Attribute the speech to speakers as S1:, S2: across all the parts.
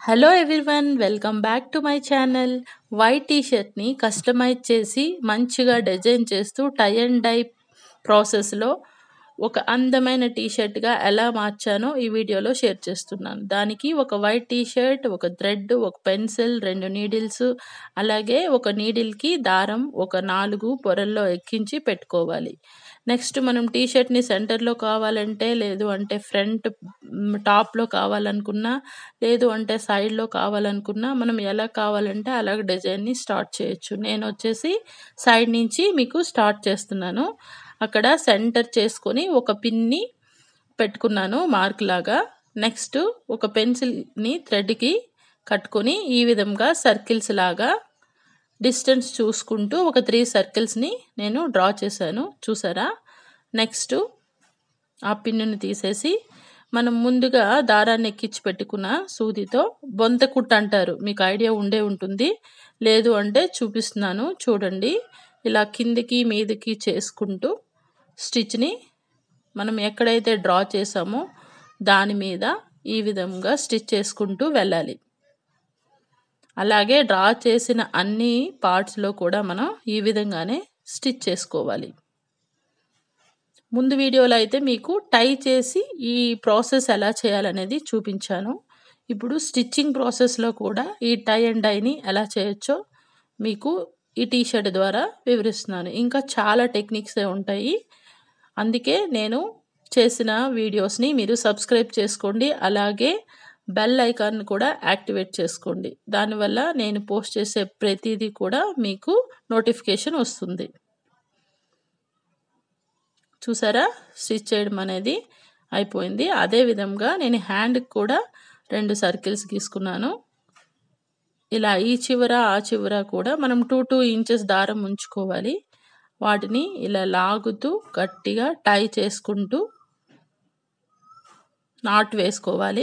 S1: hello everyone welcome back to my channel white T షర్ట్ని customise చేసి మంచిగా design చేస్తూ టై అండ్ డై ప్రాసెస్లో ఒక అందమైన టీ షర్ట్గా ఎలా మార్చానో ఈ వీడియోలో షేర్ చేస్తున్నాను దానికి ఒక వైట్ టీ షర్ట్ ఒక థ్రెడ్ ఒక పెన్సిల్ రెండు నీడిల్స్ అలాగే ఒక నీడిల్కి దారం ఒక నాలుగు పొరల్లో ఎక్కించి పెట్టుకోవాలి నెక్స్ట్ మనం టీ షర్ట్ని సెంటర్లో కావాలంటే లేదు అంటే ఫ్రంట్ టాప్లో కావాలనుకున్నా లేదు అంటే సైడ్లో కావాలనుకున్నా మనం ఎలా కావాలంటే అలాగ డిజైన్ని స్టార్ట్ చేయొచ్చు నేను వచ్చేసి సైడ్ నుంచి మీకు స్టార్ట్ చేస్తున్నాను అక్కడ సెంటర్ చేసుకొని ఒక పిన్ని పెట్టుకున్నాను మార్క్ లాగా నెక్స్ట్ ఒక పెన్సిల్ని థ్రెడ్కి కట్టుకొని ఈ విధంగా సర్కిల్స్ లాగా డిస్టెన్స్ చూసుకుంటూ ఒక త్రీ సర్కిల్స్ని నేను డ్రా చేశాను చూసారా నెక్స్ట్ ఆ పిన్నుని తీసేసి మనం ముందుగా దారాన్ని ఎక్కించి పెట్టుకున్న సూదితో బొంత కుట్ట అంటారు మీకు ఐడియా ఉండే ఉంటుంది లేదు అంటే చూపిస్తున్నాను చూడండి ఇలా కిందికి మీదకి చేసుకుంటూ స్టిచ్ని మనం ఎక్కడైతే డ్రా చేసామో దాని మీద ఈ విధంగా స్టిచ్ చేసుకుంటూ వెళ్ళాలి అలాగే డ్రా చేసిన అన్ని పార్ట్స్లో కూడా మనం ఈ విధంగానే స్టిచ్ చేసుకోవాలి ముందు వీడియోలో అయితే మీకు టై చేసి ఈ ప్రాసెస్ ఎలా చేయాలనేది చూపించాను ఇప్పుడు స్టిచ్చింగ్ ప్రాసెస్లో కూడా ఈ టై అండ్ డైని ఎలా చేయొచ్చో మీకు ఈ టీ షర్ట్ ద్వారా వివరిస్తున్నాను ఇంకా చాలా టెక్నిక్సే ఉంటాయి అందుకే నేను చేసిన వీడియోస్ని మీరు సబ్స్క్రైబ్ చేసుకోండి అలాగే బెల్ ఐకాన్ కూడా యాక్టివేట్ చేసుకోండి దానివల్ల నేను పోస్ట్ చేసే ప్రతిదీ కూడా మీకు నోటిఫికేషన్ వస్తుంది చూసారా స్టిచ్ చేయడం అనేది అయిపోయింది అదే విధంగా నేను హ్యాండ్కి కూడా రెండు సర్కిల్స్ గీసుకున్నాను ఇలా ఈ చివర ఆ చివర కూడా మనం టూ టూ ఇంచెస్ దారం ఉంచుకోవాలి వాటిని ఇలా లాగుతూ గట్టిగా టై చేసుకుంటూ నాట్ వేసుకోవాలి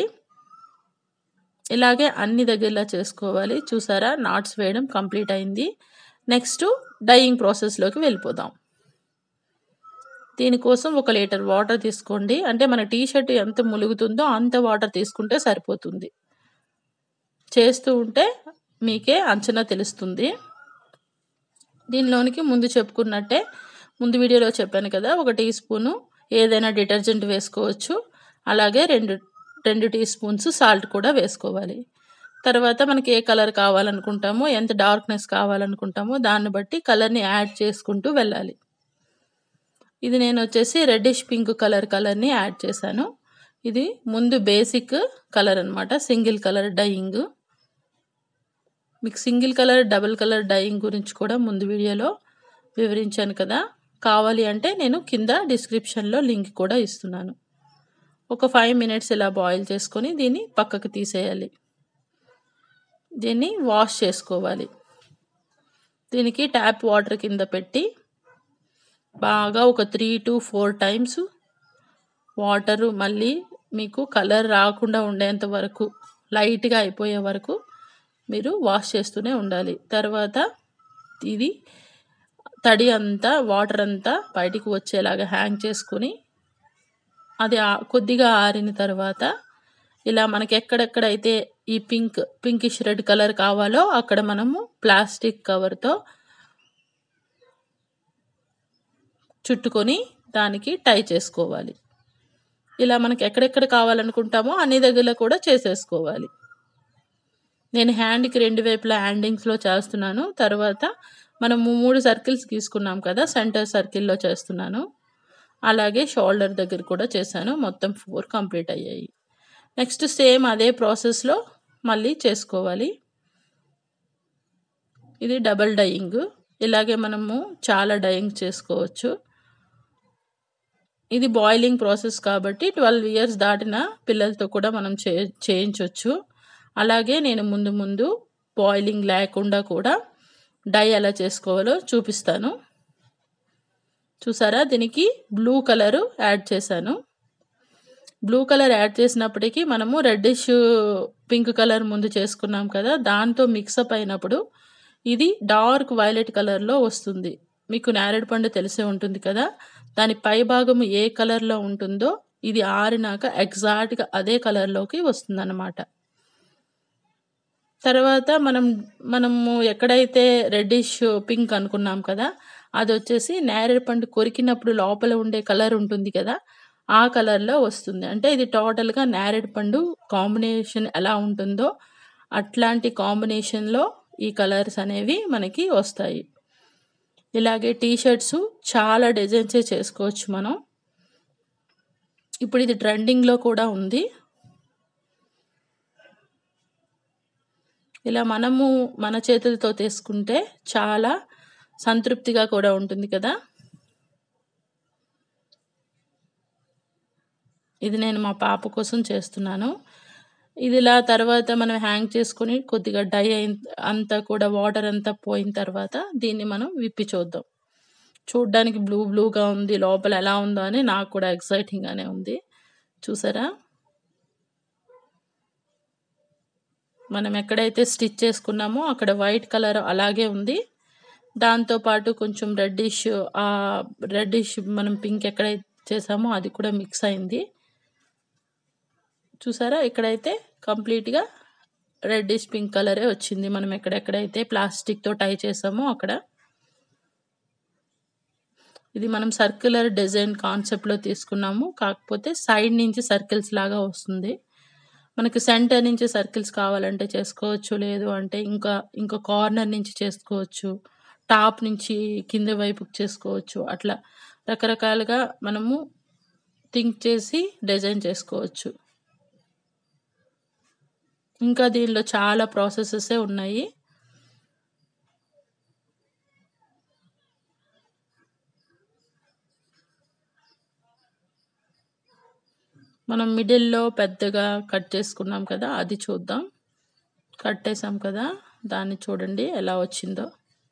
S1: ఇలాగే అన్ని దగ్గరలా చేసుకోవాలి చూసారా నాట్స్ వేయడం కంప్లీట్ అయింది నెక్స్ట్ డైయింగ్ ప్రాసెస్లోకి వెళ్ళిపోదాం దీనికోసం ఒక లీటర్ వాటర్ తీసుకోండి అంటే మన టీ షర్ట్ ఎంత ములుగుతుందో అంత వాటర్ తీసుకుంటే సరిపోతుంది చేస్తూ ఉంటే మీకే అంచనా తెలుస్తుంది దీనిలోనికి ముందు చెప్పుకున్నట్టే ముందు వీడియోలో చెప్పాను కదా ఒక టీ స్పూను ఏదైనా డిటర్జెంట్ వేసుకోవచ్చు అలాగే రెండు రెండు టీ స్పూన్స్ సాల్ట్ కూడా వేసుకోవాలి తర్వాత మనకి ఏ కలర్ కావాలనుకుంటామో ఎంత డార్క్నెస్ కావాలనుకుంటామో దాన్ని బట్టి కలర్ని యాడ్ చేసుకుంటూ వెళ్ళాలి ఇది నేను వచ్చేసి రెడ్డిష్ పింక్ కలర్ కలర్ని యాడ్ చేశాను ఇది ముందు బేసిక్ కలర్ అనమాట సింగిల్ కలర్ డయింగ్ మీకు single colour double colour dyeing గురించి కూడా ముందు వీడియోలో వివరించాను కదా కావాలి అంటే నేను కింద డిస్క్రిప్షన్లో లింక్ కూడా ఇస్తున్నాను ఒక ఫైవ్ మినిట్స్ ఇలా బాయిల్ చేసుకొని దీన్ని పక్కకు తీసేయాలి దీన్ని వాష్ చేసుకోవాలి దీనికి ట్యాప్ వాటర్ కింద పెట్టి బాగా ఒక three to four times water మళ్ళీ మీకు కలర్ రాకుండా ఉండేంత వరకు లైట్గా అయిపోయే వరకు మీరు వాష్ చేస్తూనే ఉండాలి తర్వాత ఇది తడి అంతా వాటర్ అంతా బయటికి వచ్చేలాగా హ్యాంగ్ చేసుకొని అది కొద్దిగా ఆరిన తర్వాత ఇలా మనకి ఎక్కడెక్కడైతే ఈ పింక్ పింకిష్ రెడ్ కలర్ కావాలో అక్కడ మనము ప్లాస్టిక్ కవర్తో చుట్టుకొని దానికి టై చేసుకోవాలి ఇలా మనకి ఎక్కడెక్కడ కావాలనుకుంటామో అన్ని దగ్గర కూడా చేసేసుకోవాలి నేను హ్యాండ్కి రెండు వైపులా హ్యాండింగ్స్లో చేస్తున్నాను తర్వాత మనము మూడు సర్కిల్స్ గీసుకున్నాం కదా సెంటర్ సర్కిల్లో చేస్తున్నాను అలాగే షోల్డర్ దగ్గర కూడా చేశాను మొత్తం ఫోర్ కంప్లీట్ అయ్యాయి నెక్స్ట్ సేమ్ అదే ప్రాసెస్లో మళ్ళీ చేసుకోవాలి ఇది డబల్ డయింగ్ ఇలాగే మనము చాలా డయింగ్ చేసుకోవచ్చు ఇది బాయిలింగ్ ప్రాసెస్ కాబట్టి ట్వెల్వ్ ఇయర్స్ దాటిన పిల్లలతో కూడా మనం చే చేయించవచ్చు అలాగే నేను ముందు ముందు బాయిలింగ్ లేకుండా కూడా డై ఎలా చేసుకోవాలో చూపిస్తాను చూసారా దీనికి బ్లూ కలరు యాడ్ చేశాను బ్లూ కలర్ యాడ్ చేసినప్పటికీ మనము రెడ్డిష్ పింక్ కలర్ ముందు చేసుకున్నాం కదా దాంతో మిక్సప్ అయినప్పుడు ఇది డార్క్ వైలెట్ కలర్లో వస్తుంది మీకు నేరేడు పండు తెలిసే ఉంటుంది కదా దాని పై భాగం ఏ కలర్లో ఉంటుందో ఇది ఆరినాక ఎగ్జాక్ట్గా అదే కలర్లోకి వస్తుందన్నమాట తర్వాత మనం మనము ఎక్కడైతే రెడ్డిష్ పింక్ అనుకున్నాం కదా అది వచ్చేసి నేరేడు పండు కొరికినప్పుడు లోపల ఉండే కలర్ ఉంటుంది కదా ఆ కలర్లో వస్తుంది అంటే ఇది టోటల్గా నేరేడు పండు కాంబినేషన్ ఎలా ఉంటుందో అట్లాంటి కాంబినేషన్లో ఈ కలర్స్ అనేవి మనకి వస్తాయి ఇలాగే టీ షర్ట్స్ చాలా డిజైన్సే చేసుకోవచ్చు మనం ఇప్పుడు ఇది ట్రెండింగ్లో కూడా ఉంది ఇలా మనము మన చేతులతో తీసుకుంటే చాలా సంతృప్తిగా కూడా ఉంటుంది కదా ఇది నేను మా పాప కోసం చేస్తున్నాను ఇది ఇలా తర్వాత మనం హ్యాంగ్ చేసుకొని కొద్దిగా డై అయిన అంతా కూడా వాటర్ అంతా పోయిన తర్వాత దీన్ని మనం విప్పి చూద్దాం చూడ్డానికి బ్లూ బ్లూగా ఉంది లోపల ఎలా ఉందో అని నాకు కూడా ఎక్సైటింగ్గానే ఉంది చూసారా మనం ఎక్కడైతే స్టిచ్ చేసుకున్నామో అక్కడ వైట్ కలర్ అలాగే ఉంది దాంతోపాటు కొంచెం రెడ్డిష్ ఆ రెడ్డిష్ మనం పింక్ ఎక్కడైతే చేసామో అది కూడా మిక్స్ అయింది చూసారా ఇక్కడైతే కంప్లీట్గా రెడ్డిష్ పింక్ కలరే వచ్చింది మనం ఎక్కడెక్కడైతే ప్లాస్టిక్తో టై చేసామో అక్కడ ఇది మనం సర్క్యులర్ డిజైన్ కాన్సెప్ట్లో తీసుకున్నాము కాకపోతే సైడ్ నుంచి సర్కిల్స్ లాగా వస్తుంది మనకి సెంటర్ నుంచి సర్కిల్స్ కావాలంటే చేసుకోవచ్చు లేదు అంటే ఇంకా ఇంకా కార్నర్ నుంచి చేసుకోవచ్చు టాప్ నుంచి కింద వైపుకి చేసుకోవచ్చు అట్లా రకరకాలుగా మనము థింక్ చేసి డిజైన్ చేసుకోవచ్చు ఇంకా దీనిలో చాలా ప్రాసెసెసే ఉన్నాయి మనం మిడిల్లో పెద్దగా కట్ చేసుకున్నాం కదా అది చూద్దాం కట్టేసాం కదా దాన్ని చూడండి ఎలా వచ్చిందో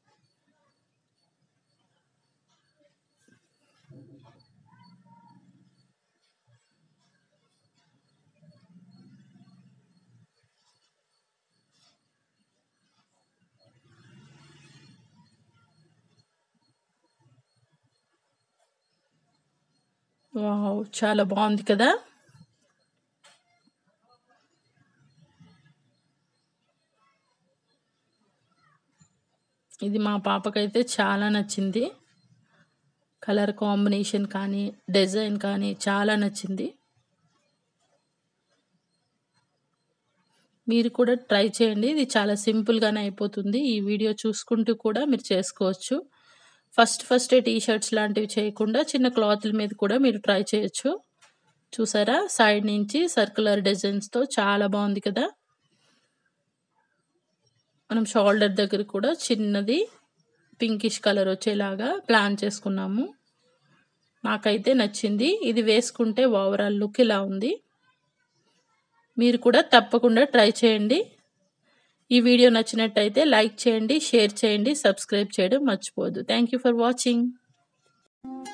S1: వావ్ చాలా బాగుంది కదా ఇది మా పాపకైతే చాలా నచ్చింది కలర్ కాంబినేషన్ కానీ డిజైన్ కానీ చాలా నచ్చింది మీరు కూడా ట్రై చేయండి ఇది చాలా సింపుల్గానే అయిపోతుంది ఈ వీడియో చూసుకుంటూ కూడా మీరు చేసుకోవచ్చు ఫస్ట్ ఫస్టే టీ షర్ట్స్ లాంటివి చేయకుండా చిన్న క్లాత్ల మీద కూడా మీరు ట్రై చేయొచ్చు చూసారా సైడ్ నుంచి సర్కులర్ డిజైన్స్తో చాలా బాగుంది కదా మనం షోల్డర్ దగ్గర కూడా చిన్నది పింకిష్ కలర్ వచ్చేలాగా ప్లాన్ చేసుకున్నాము నాకైతే నచ్చింది ఇది వేసుకుంటే ఓవరాల్ లుక్ ఇలా ఉంది మీరు కూడా తప్పకుండా ట్రై చేయండి ఈ వీడియో నచ్చినట్టయితే లైక్ చేయండి షేర్ చేయండి సబ్స్క్రైబ్ చేయడం మర్చిపోవద్దు థ్యాంక్ యూ ఫర్ వాచింగ్